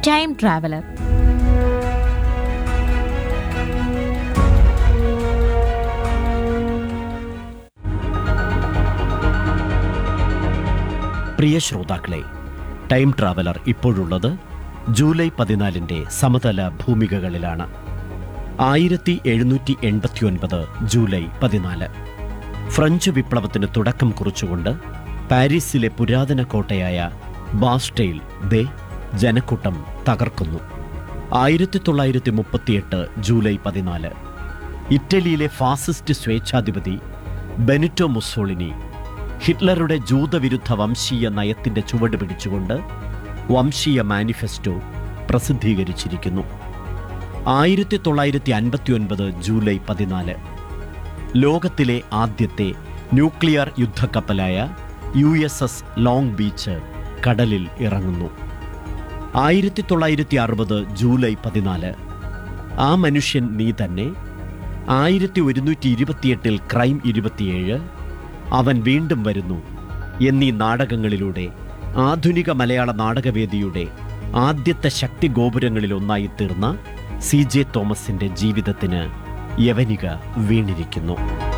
time traveller പ്രിയ ശ്രോതാക്കളെ time traveller ഇപ്പോഴുള്ളത് ജൂലൈ പതിനാലിൻ്റെ സമതല ഭൂമികകളിലാണ് ആയിരത്തി എഴുന്നൂറ്റി എൺപത്തിയൊൻപത് ജൂലൈ പതിനാല് ഫ്രഞ്ച് വിപ്ലവത്തിന് തുടക്കം കുറിച്ചുകൊണ്ട് പാരീസിലെ പുരാതന കോട്ടയായ ബാസ്റ്റെയിൽ ദേ ജനക്കൂട്ടം തകർക്കുന്നു ആയിരത്തി തൊള്ളായിരത്തി മുപ്പത്തിയെട്ട് ജൂലൈ പതിനാല് ഇറ്റലിയിലെ ഫാസിസ്റ്റ് സ്വേച്ഛാധിപതി ബെനിറ്റോ മുസോളിനി ഹിറ്റ്ലറുടെ ജൂതവിരുദ്ധ വംശീയ നയത്തിന്റെ ചുവട് പിടിച്ചുകൊണ്ട് വംശീയ മാനിഫെസ്റ്റോ പ്രസിദ്ധീകരിച്ചിരിക്കുന്നു ആയിരത്തി തൊള്ളായിരത്തി അൻപത്തി ഒൻപത് ജൂലൈ പതിനാല് ലോകത്തിലെ ആദ്യത്തെ ന്യൂക്ലിയർ യുദ്ധക്കപ്പലായ U S S Long Beach കടലിൽ ഇറങ്ങുന്നു ആയിരത്തി തൊള്ളായിരത്തി അറുപത് ജൂലൈ പതിനാല് ആ മനുഷ്യൻ നീ തന്നെ ആയിരത്തി ഒരുന്നൂറ്റി ഇരുപത്തിയെട്ടിൽ ക്രൈം ഇരുപത്തിയേഴ് അവൻ വീണ്ടും വരുന്നു എന്നീ നാടകങ്ങളിലൂടെ ആധുനിക മലയാള നാടകവേദിയുടെ ആദ്യത്തെ ശക്തി ഗോപുരങ്ങളിൽ ഒന്നായി തീർന്ന സി ജെ തോമസിന്റെ ജീവിതത്തിന് യവനിക വീണിരിക്കുന്നു